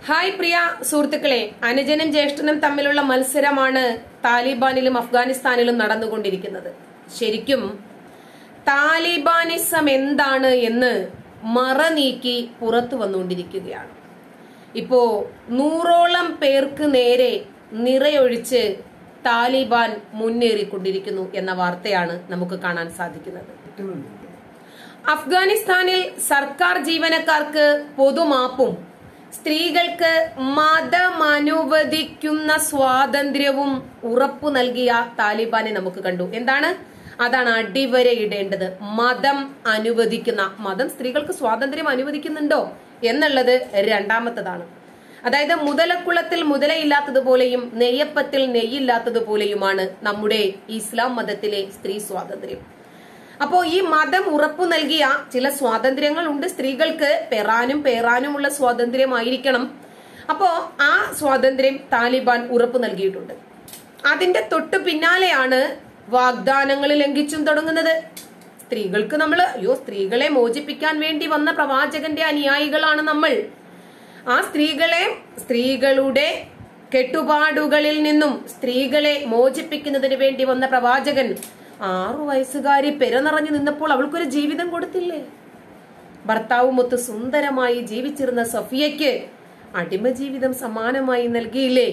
hi പ്രിയ സുഹൃത്തുക്കളെ അനുജനും ജ്യേഷ്ഠനും തമ്മിലുള്ള മത്സരമാണ് താലിബാനിലും അഫ്ഗാനിസ്ഥാനിലും നടന്നുകൊണ്ടിരിക്കുന്നത് ശരിക്കും താലിബാനിസം എന്താണ് എന്ന് മറ നീക്കി പുറത്തു വന്നുകൊണ്ടിരിക്കുകയാണ് ഇപ്പോ നൂറോളം പേർക്ക് നേരെ നിറയൊഴിച്ച് താലിബാൻ മുന്നേറിക്കൊണ്ടിരിക്കുന്നു എന്ന വാർത്തയാണ് നമുക്ക് കാണാൻ സാധിക്കുന്നത് അഫ്ഗാനിസ്ഥാനിൽ സർക്കാർ ജീവനക്കാർക്ക് പൊതുമാപ്പും സ്ത്രീകൾക്ക് മതമനുവദിക്കുന്ന സ്വാതന്ത്ര്യവും ഉറപ്പു നൽകിയ താലിബാനെ നമുക്ക് കണ്ടു എന്താണ് അതാണ് അടിവരയിടേണ്ടത് മതം അനുവദിക്കുന്ന മതം സ്ത്രീകൾക്ക് സ്വാതന്ത്ര്യം അനുവദിക്കുന്നുണ്ടോ എന്നുള്ളത് രണ്ടാമത്തതാണ് അതായത് മുതലക്കുളത്തിൽ മുതലയില്ലാത്തതുപോലെയും നെയ്യപ്പത്തിൽ നെയ്യില്ലാത്തതുപോലെയുമാണ് നമ്മുടെ ഇസ്ലാം മതത്തിലെ സ്ത്രീ സ്വാതന്ത്ര്യം അപ്പോ ഈ മതം ഉറപ്പു നൽകിയ ചില സ്വാതന്ത്ര്യങ്ങൾ ഉണ്ട് സ്ത്രീകൾക്ക് പെറാനും പേറാനുമുള്ള സ്വാതന്ത്ര്യമായിരിക്കണം അപ്പോ ആ സ്വാതന്ത്ര്യം താലിബാൻ ഉറപ്പു നൽകിയിട്ടുണ്ട് അതിന്റെ തൊട്ടു പിന്നാലെയാണ് വാഗ്ദാനങ്ങൾ ലംഘിച്ചും തുടങ്ങുന്നത് സ്ത്രീകൾക്ക് നമ്മൾ അയ്യോ സ്ത്രീകളെ മോചിപ്പിക്കാൻ വേണ്ടി വന്ന പ്രവാചകന്റെ അനുയായികളാണ് നമ്മൾ ആ സ്ത്രീകളെ സ്ത്രീകളുടെ കെട്ടുപാടുകളിൽ നിന്നും സ്ത്രീകളെ മോചിപ്പിക്കുന്നതിന് വേണ്ടി വന്ന പ്രവാചകൻ ആറു വയസ്സുകാരി പെരനിറഞ്ഞു നിന്നപ്പോൾ അവൾക്കൊരു ജീവിതം കൊടുത്തില്ലേ ഭർത്താവുമൊത്ത് സുന്ദരമായി ജീവിച്ചിരുന്ന സഫിയയ്ക്ക് അടിമ ജീവിതം സമാനമായി നൽകിയില്ലേ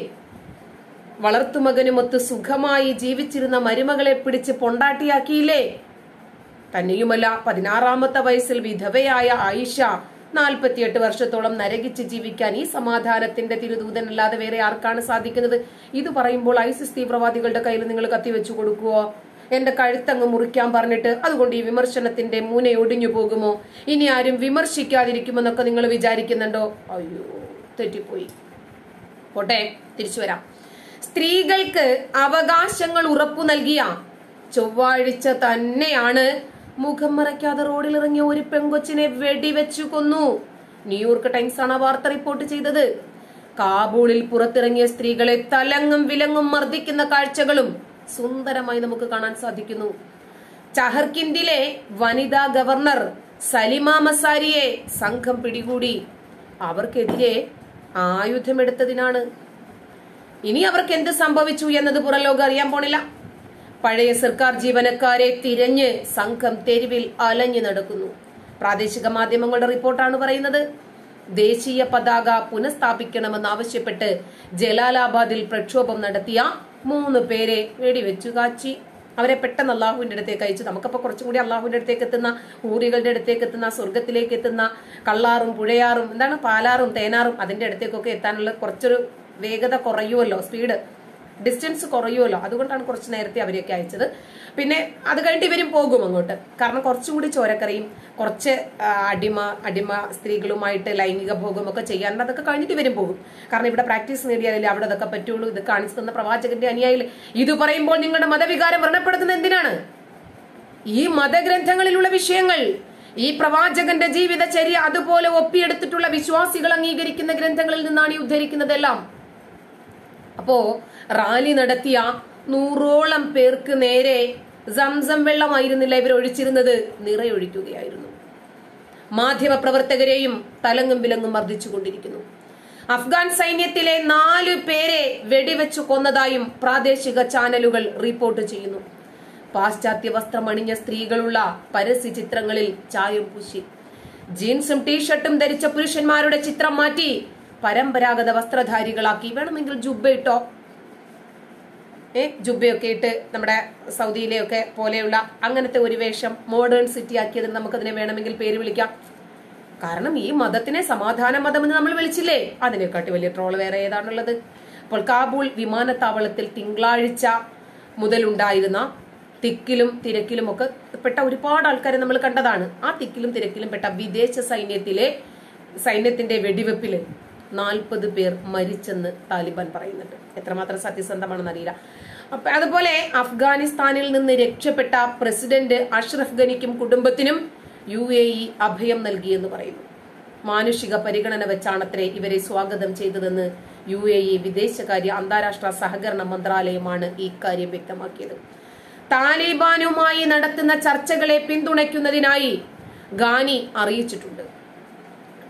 വളർത്തുമകനുമൊത്ത് സുഖമായി ജീവിച്ചിരുന്ന മരുമകളെ പിടിച്ച് പൊണ്ടാട്ടിയാക്കിയില്ലേ തന്നെയുമല്ല പതിനാറാമത്തെ വയസ്സിൽ വിധവയായ ആയിഷ നാൽപ്പത്തിയെട്ട് വർഷത്തോളം നരകിച്ച് ജീവിക്കാൻ ഈ സമാധാനത്തിന്റെ തിരുദൂതനല്ലാതെ വേറെ ആർക്കാണ് സാധിക്കുന്നത് ഇത് പറയുമ്പോൾ ഐസിസ് തീവ്രവാദികളുടെ കയ്യിൽ നിങ്ങൾ കത്തിവെച്ചു കൊടുക്കുവോ എന്റെ കഴുത്തങ്ങ് മുറിക്കാൻ പറഞ്ഞിട്ട് അതുകൊണ്ട് ഈ വിമർശനത്തിന്റെ മൂനെ ഒടിഞ്ഞു പോകുമോ ഇനി ആരും വിമർശിക്കാതിരിക്കുമെന്നൊക്കെ നിങ്ങൾ വിചാരിക്കുന്നുണ്ടോ അയ്യോ തെറ്റിപ്പോയി പോട്ടെ തിരിച്ചു വരാം സ്ത്രീകൾക്ക് അവകാശങ്ങൾ ഉറപ്പു നൽകിയ ചൊവ്വാഴ്ച തന്നെയാണ് മുഖം മറയ്ക്കാതെ റോഡിൽ ഇറങ്ങിയ ഒരു പെങ്കൊച്ചിനെ വെടിവെച്ചു കൊന്നു ന്യൂയോർക്ക് ടൈംസ് ആണ് ആ വാർത്ത റിപ്പോർട്ട് ചെയ്തത് കാബൂളിൽ പുറത്തിറങ്ങിയ സ്ത്രീകളെ തലങ്ങും വിലങ്ങും മർദ്ദിക്കുന്ന കാഴ്ചകളും സുന്ദരമായി നമുക്ക് കാണാൻ സാധിക്കുന്നു ചഹർകിന്ദിലെ വനിതാ ഗവർണർ സലിമ മസാരിയെ സംഘം പിടികൂടി അവർക്കെതിരെ ആയുധമെടുത്തതിനാണ് ഇനി അവർക്ക് എന്ത് സംഭവിച്ചു എന്നത് പുറംലോകം അറിയാൻ പോണില്ല പഴയ സർക്കാർ ജീവനക്കാരെ തിരഞ്ഞ് സംഘം തെരുവിൽ അലഞ്ഞു നടക്കുന്നു പ്രാദേശിക മാധ്യമങ്ങളുടെ റിപ്പോർട്ടാണ് പറയുന്നത് ദേശീയ പതാക പുനഃസ്ഥാപിക്കണമെന്നാവശ്യപ്പെട്ട് ജലാലാബാദിൽ പ്രക്ഷോഭം നടത്തിയ മൂന്ന് പേരെ വെടിവെച്ചു കാച്ചി അവരെ പെട്ടെന്ന് അള്ളാഹുവിന്റെ അടുത്തേക്ക് അയച്ചു നമുക്കപ്പോ കുറച്ചും കൂടി അള്ളാഹുവിന്റെ അടുത്തേക്ക് എത്തുന്ന ഊറികളുടെ അടുത്തേക്ക് എത്തുന്ന സ്വർഗത്തിലേക്ക് എത്തുന്ന കള്ളാറും പുഴയാറും എന്താണ് പാലാറും തേനാറും അതിന്റെ അടുത്തേക്കൊക്കെ എത്താനുള്ള കുറച്ചൊരു വേഗത കുറയുമല്ലോ സ്പീഡ് ഡിസ്റ്റൻസ് കുറയുമല്ലോ അതുകൊണ്ടാണ് കുറച്ച് നേരത്തെ അവരെയൊക്കെ അയച്ചത് പിന്നെ അത് കഴിഞ്ഞിട്ട് ഇവരും പോകും അങ്ങോട്ട് കാരണം കുറച്ചും കൂടി ചോരക്കറിയും കുറച്ച് ആ, അടിമ അടിമ സ്ത്രീകളുമായിട്ട് ലൈംഗിക ഭോഗമൊക്കെ ചെയ്യാറുണ്ട് അതൊക്കെ കഴിഞ്ഞിട്ട് ഇവരും പോകും കാരണം ഇവിടെ പ്രാക്ടീസ് നേടിയാലേ അവിടെ അതൊക്കെ പറ്റുള്ളൂ ഇത് കാണിച്ചു തന്ന പ്രവാചകന്റെ അനുയായില് ഇത് പറയുമ്പോൾ നിങ്ങളുടെ മതവികാരം വ്രണപ്പെടുത്തുന്നത് എന്തിനാണ് ഈ മതഗ്രന്ഥങ്ങളിലുള്ള വിഷയങ്ങൾ ഈ പ്രവാചകന്റെ ജീവിതചര്യ അതുപോലെ ഒപ്പിയെടുത്തിട്ടുള്ള വിശ്വാസികൾ അംഗീകരിക്കുന്ന ഗ്രന്ഥങ്ങളിൽ നിന്നാണ് ഈ ഉദ്ധരിക്കുന്നതെല്ലാം അപ്പോ റാലി നടത്തിയ നൂറോളം പേർക്ക് നേരെ സംസം വെള്ളമായിരുന്നില്ല ഇവർ ഒഴിച്ചിരുന്നത് നിറയൊഴിക്കുകയായിരുന്നു മാധ്യമപ്രവർത്തകരെയും തലങ്ങും വിലങ്ങും മർദ്ദിച്ചുകൊണ്ടിരിക്കുന്നു അഫ്ഗാൻ സൈന്യത്തിലെ നാലു പേരെ വെടിവെച്ചു കൊന്നതായും പ്രാദേശിക ചാനലുകൾ റിപ്പോർട്ട് ചെയ്യുന്നു പാശ്ചാത്യ വസ്ത്രമണിഞ്ഞ സ്ത്രീകളുള്ള പരസ്യ ചിത്രങ്ങളിൽ ചായം പൂശി ജീൻസും ടീഷർട്ടും ധരിച്ച പുരുഷന്മാരുടെ ചിത്രം മാറ്റി പരമ്പരാഗത വസ്ത്രധാരികളാക്കി വേണമെങ്കിൽ ജുബ്ബ ഇട്ടോ ഏ ജുബ്ബയൊക്കെ ഇട്ട് നമ്മുടെ സൗദിയിലെയൊക്കെ പോലെയുള്ള അങ്ങനത്തെ ഒരു വേഷം മോഡേൺ സിറ്റി ആക്കിയതിന് നമുക്കതിനെ വേണമെങ്കിൽ പേര് വിളിക്കാം കാരണം ഈ മതത്തിനെ സമാധാന മതം എന്ന് നമ്മൾ വിളിച്ചില്ലേ അതിനെക്കാട്ടി വലിയ ട്രോൾ വേറെ ഏതാണുള്ളത് അപ്പോൾ കാബൂൾ വിമാനത്താവളത്തിൽ തിങ്കളാഴ്ച മുതലുണ്ടായിരുന്ന തിക്കിലും തിരക്കിലും ഒക്കെ പെട്ട ഒരുപാട് ആൾക്കാരെ നമ്മൾ കണ്ടതാണ് ആ തിക്കിലും തിരക്കിലും പെട്ട വിദേശ സൈന്യത്തിലെ സൈന്യത്തിന്റെ വെടിവെപ്പില് നാൽപ്പത് പേർ മരിച്ചെന്ന് താലിബാൻ പറയുന്നുണ്ട് എത്രമാത്രം സത്യസന്ധമാണെന്ന് അറിയില്ല അപ്പൊ അതുപോലെ അഫ്ഗാനിസ്ഥാനിൽ നിന്ന് രക്ഷപ്പെട്ട പ്രസിഡന്റ് അഷ്റഫ് ഗനിക്കും കുടുംബത്തിനും യു എ ഇ അഭയം നൽകിയെന്ന് പറയുന്നു മാനുഷിക പരിഗണന വെച്ചാണത്രേ ഇവരെ സ്വാഗതം ചെയ്തതെന്ന് യു എ ഇ വിദേശകാര്യ അന്താരാഷ്ട്ര സഹകരണ മന്ത്രാലയമാണ് ഇക്കാര്യം വ്യക്തമാക്കിയത് താലിബാനുമായി നടത്തുന്ന ചർച്ചകളെ പിന്തുണയ്ക്കുന്നതിനായി ഗാനി അറിയിച്ചിട്ടുണ്ട്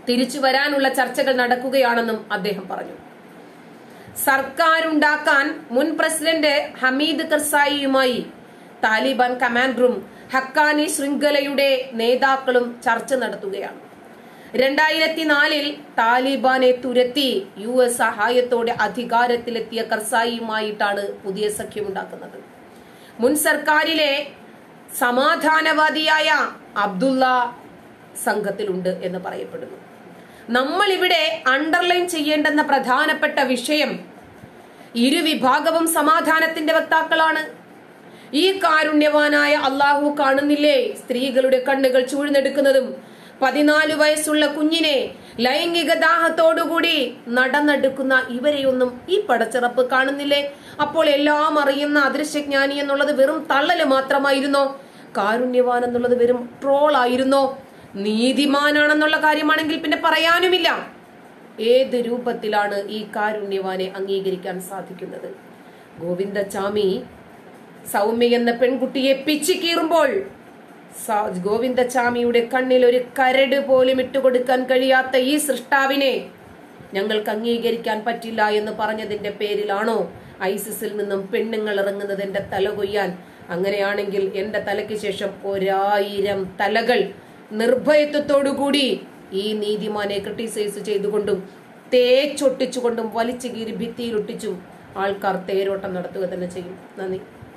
തിരിച്ചു വരാനുള്ള ചർച്ചകൾ നടക്കുകയാണെന്നും അദ്ദേഹം പറഞ്ഞു സർക്കാരുണ്ടാക്കാൻ മുൻ പ്രസിഡന്റ് ഹമീദ് കർസായിയുമായി താലിബാൻ കമാൻഡറും ഹക്കാനി ശൃംഖലയുടെ നേതാക്കളും ചർച്ച നടത്തുകയാണ് രണ്ടായിരത്തി നാലിൽ താലിബാനെ തുരത്തി യു എസ് സഹായത്തോടെ അധികാരത്തിലെത്തിയ കർസായിയുമായിട്ടാണ് പുതിയ സഖ്യമുണ്ടാക്കുന്നത് മുൻ സർക്കാരിലെ സമാധാനവാദിയായ അബ്ദുള്ള സംഘത്തിലുണ്ട് എന്ന് പറയപ്പെടുന്നു നമ്മൾ ഇവിടെ അണ്ടർലൈൻ ചെയ്യേണ്ടെന്ന പ്രധാനപ്പെട്ട വിഷയം ഇരുവിഭാഗവും സമാധാനത്തിന്റെ വക്താക്കളാണ് ഈ കാരുണ്യവാനായ അള്ളാഹു കാണുന്നില്ലേ സ്ത്രീകളുടെ കണ്ണുകൾ ചൂഴ്ന്നെടുക്കുന്നതും പതിനാല് വയസ്സുള്ള കുഞ്ഞിനെ ലൈംഗിക ദാഹത്തോടുകൂടി നടന്നെടുക്കുന്ന ഇവരെയൊന്നും ഈ പടച്ചിറപ്പ് കാണുന്നില്ലേ അപ്പോൾ എല്ലാം അറിയുന്ന അദൃശ്യജ്ഞാനി എന്നുള്ളത് വെറും തള്ളല് മാത്രമായിരുന്നോ കാരുണ്യവാൻ എന്നുള്ളത് വെറും ട്രോൾ ആയിരുന്നോ നീതിമാനാണെന്നുള്ള കാര്യമാണെങ്കിൽ പിന്നെ പറയാനുമില്ല ഏത് രൂപത്തിലാണ് ഈ കാരുണ്യവാനെ അംഗീകരിക്കാൻ സാധിക്കുന്നത് ഗോവിന്ദചാമി സൗമ്യ എന്ന പെൺകുട്ടിയെ പിച്ചി കീറുമ്പോൾ സ- ഗോവിന്ദചാമിയുടെ കണ്ണിൽ ഒരു കരട് പോലും ഇട്ടുകൊടുക്കാൻ കഴിയാത്ത ഈ സൃഷ്ടാവിനെ ഞങ്ങൾക്ക് അംഗീകരിക്കാൻ പറ്റില്ല എന്ന് പറഞ്ഞതിന്റെ പേരിലാണോ ഐസിസിൽ നിന്നും പെണ്ണുങ്ങൾ ഇറങ്ങുന്നത് എന്റെ തല കൊയ്യാൻ അങ്ങനെയാണെങ്കിൽ എന്റെ തലയ്ക്ക് ശേഷം ഒരായിരം തലകൾ നിർഭയത്വത്തോടുകൂടി ഈ നീതിമാനെ ക്രിട്ടിസൈസ് ചെയ്തുകൊണ്ടും തേച്ചൊട്ടിച്ചുകൊണ്ടും വലിച്ചു കീറി ഭിത്തിയിലൊട്ടിച്ചും ആൾക്കാർ തേരോട്ടം നടത്തുക തന്നെ ചെയ്യും നന്ദി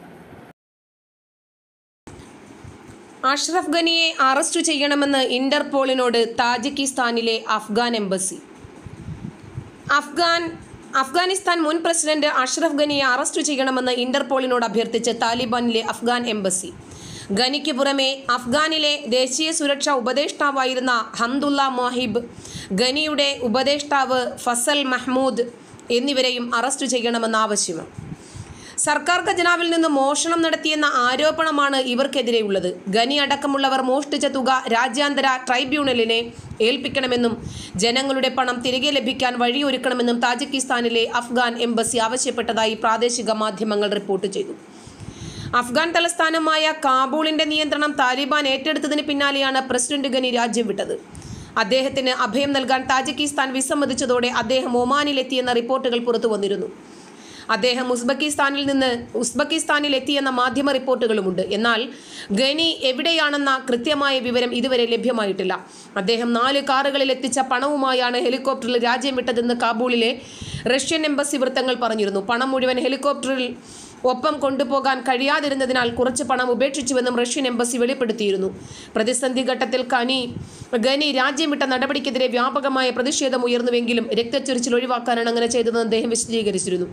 അഷ്റഫ് ഖനിയെ അറസ്റ്റ് ചെയ്യണമെന്ന് ഇന്റർപോളിനോട് താജിക്കിസ്ഥാനിലെ അഫ്ഗാൻ എംബസി അഫ്ഗാൻ അഫ്ഗാനിസ്ഥാൻ മുൻ പ്രസിഡന്റ് അഷ്റഫ് ഖനിയെ അറസ്റ്റ് ചെയ്യണമെന്ന് ഇന്റർപോളിനോട് അഭ്യർത്ഥിച്ച് താലിബാനിലെ അഫ്ഗാൻ എംബസി ഖനിക്ക് പുറമെ അഫ്ഗാനിലെ ദേശീയ സുരക്ഷാ ഉപദേഷ്ടാവായിരുന്ന ഹംദുല്ല മോഹിബ് ഖനിയുടെ ഉപദേഷ്ടാവ് ഫസൽ മഹ്മൂദ് എന്നിവരെയും അറസ്റ്റ് ചെയ്യണമെന്ന ആവശ്യമാണ് സർക്കാർ ഖജനാവിൽ നിന്ന് മോഷണം നടത്തിയെന്ന ആരോപണമാണ് ഇവർക്കെതിരെയുള്ളത് ഖനി അടക്കമുള്ളവർ മോഷ്ടിച്ച തുക രാജ്യാന്തര ട്രൈബ്യൂണലിനെ ഏൽപ്പിക്കണമെന്നും ജനങ്ങളുടെ പണം തിരികെ ലഭിക്കാൻ വഴിയൊരുക്കണമെന്നും താജിക്കിസ്ഥാനിലെ അഫ്ഗാൻ എംബസി ആവശ്യപ്പെട്ടതായി പ്രാദേശിക മാധ്യമങ്ങൾ റിപ്പോർട്ട് ചെയ്തു അഫ്ഗാൻ തലസ്ഥാനമായ കാബൂളിന്റെ നിയന്ത്രണം താലിബാൻ ഏറ്റെടുത്തതിന് പിന്നാലെയാണ് പ്രസിഡന്റ് ഖനി രാജ്യം വിട്ടത് അദ്ദേഹത്തിന് അഭയം നൽകാൻ താജിക്കിസ്ഥാൻ വിസമ്മതിച്ചതോടെ അദ്ദേഹം ഒമാനിലെത്തിയെന്ന റിപ്പോർട്ടുകൾ പുറത്തു വന്നിരുന്നു അദ്ദേഹം ഉസ്ബെക്കിസ്ഥാനിൽ നിന്ന് ഉസ്ബെക്കിസ്ഥാനിൽ എത്തിയെന്ന മാധ്യമ റിപ്പോർട്ടുകളുമുണ്ട് എന്നാൽ ഖനി എവിടെയാണെന്ന കൃത്യമായ വിവരം ഇതുവരെ ലഭ്യമായിട്ടില്ല അദ്ദേഹം നാല് കാറുകളിൽ എത്തിച്ച പണവുമായാണ് ഹെലികോപ്റ്ററിൽ രാജ്യം വിട്ടതെന്ന് കാബൂളിലെ റഷ്യൻ എംബസി വൃത്തങ്ങൾ പറഞ്ഞിരുന്നു പണം മുഴുവൻ ഹെലികോപ്റ്ററിൽ ഒപ്പം കൊണ്ടുപോകാൻ കഴിയാതിരുന്നതിനാൽ കുറച്ച് പണം ഉപേക്ഷിച്ചുവെന്നും റഷ്യൻ എംബസി വെളിപ്പെടുത്തിയിരുന്നു പ്രതിസന്ധി ഘട്ടത്തിൽ ഖനി ഖനി രാജ്യം വിട്ട നടപടിക്കെതിരെ വ്യാപകമായ പ്രതിഷേധം ഉയർന്നുവെങ്കിലും രക്തച്ചൊരിച്ചിൽ ഒഴിവാക്കാനാണ് അങ്ങനെ ചെയ്തതെന്ന് അദ്ദേഹം വിശദീകരിച്ചിരുന്നു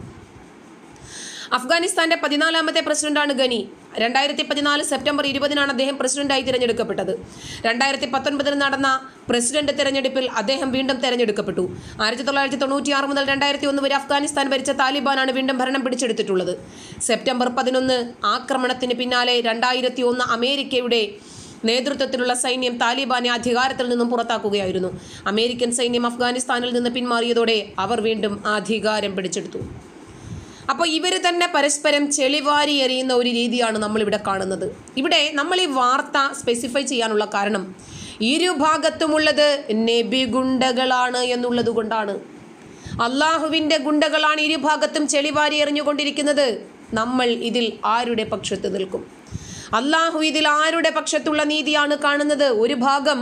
അഫ്ഗാനിസ്ഥാന്റെ പതിനാലാമത്തെ പ്രസിഡന്റാണ് ഖനി രണ്ടായിരത്തി പതിനാല് സെപ്റ്റംബർ ഇരുപതിനാണ് അദ്ദേഹം പ്രസിഡന്റായി തിരഞ്ഞെടുക്കപ്പെട്ടത് രണ്ടായിരത്തി പത്തൊൻപതിൽ നടന്ന പ്രസിഡന്റ് തെരഞ്ഞെടുപ്പിൽ അദ്ദേഹം വീണ്ടും തെരഞ്ഞെടുക്കപ്പെട്ടു ആയിരത്തി തൊള്ളായിരത്തി തൊണ്ണൂറ്റിയാറ് മുതൽ രണ്ടായിരത്തി ഒന്ന് വരെ അഫ്ഗാനിസ്ഥാൻ ഭരിച്ച താലിബാനാണ് വീണ്ടും ഭരണം പിടിച്ചെടുത്തിട്ടുള്ളത് സെപ്റ്റംബർ പതിനൊന്ന് ആക്രമണത്തിന് പിന്നാലെ രണ്ടായിരത്തി ഒന്ന് അമേരിക്കയുടെ നേതൃത്വത്തിലുള്ള സൈന്യം താലിബാനെ അധികാരത്തിൽ നിന്നും പുറത്താക്കുകയായിരുന്നു അമേരിക്കൻ സൈന്യം അഫ്ഗാനിസ്ഥാനിൽ നിന്ന് പിന്മാറിയതോടെ അവർ വീണ്ടും അധികാരം പിടിച്ചെടുത്തു അപ്പോൾ ഇവർ തന്നെ പരസ്പരം ചെളിവാരി എറിയുന്ന ഒരു രീതിയാണ് നമ്മളിവിടെ കാണുന്നത് ഇവിടെ നമ്മൾ ഈ വാർത്ത സ്പെസിഫൈ ചെയ്യാനുള്ള കാരണം ഇരുഭാഗത്തുമുള്ളത് നബി ഗുണ്ടകളാണ് എന്നുള്ളത് കൊണ്ടാണ് അള്ളാഹുവിൻ്റെ ഗുണ്ടകളാണ് ഇരുഭാഗത്തും ചെളിവാരി എറിഞ്ഞുകൊണ്ടിരിക്കുന്നത് നമ്മൾ ഇതിൽ ആരുടെ പക്ഷത്ത് നിൽക്കും അള്ളാഹു ഇതിൽ ആരുടെ പക്ഷത്തുള്ള നീതിയാണ് കാണുന്നത് ഒരു ഭാഗം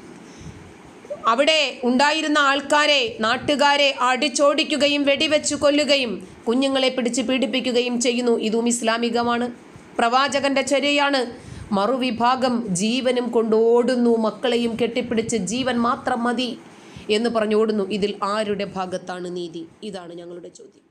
അവിടെ ഉണ്ടായിരുന്ന ആൾക്കാരെ നാട്ടുകാരെ അടിച്ചോടിക്കുകയും വെടിവെച്ചു കൊല്ലുകയും കുഞ്ഞുങ്ങളെ പിടിച്ച് പീഡിപ്പിക്കുകയും ചെയ്യുന്നു ഇതും ഇസ്ലാമികമാണ് പ്രവാചകന്റെ ചര്യയാണ് മറുവിഭാഗം ജീവനും കൊണ്ട് ഓടുന്നു മക്കളെയും കെട്ടിപ്പിടിച്ച് ജീവൻ മാത്രം മതി എന്ന് പറഞ്ഞോടുന്നു ഇതിൽ ആരുടെ ഭാഗത്താണ് നീതി ഇതാണ് ഞങ്ങളുടെ ചോദ്യം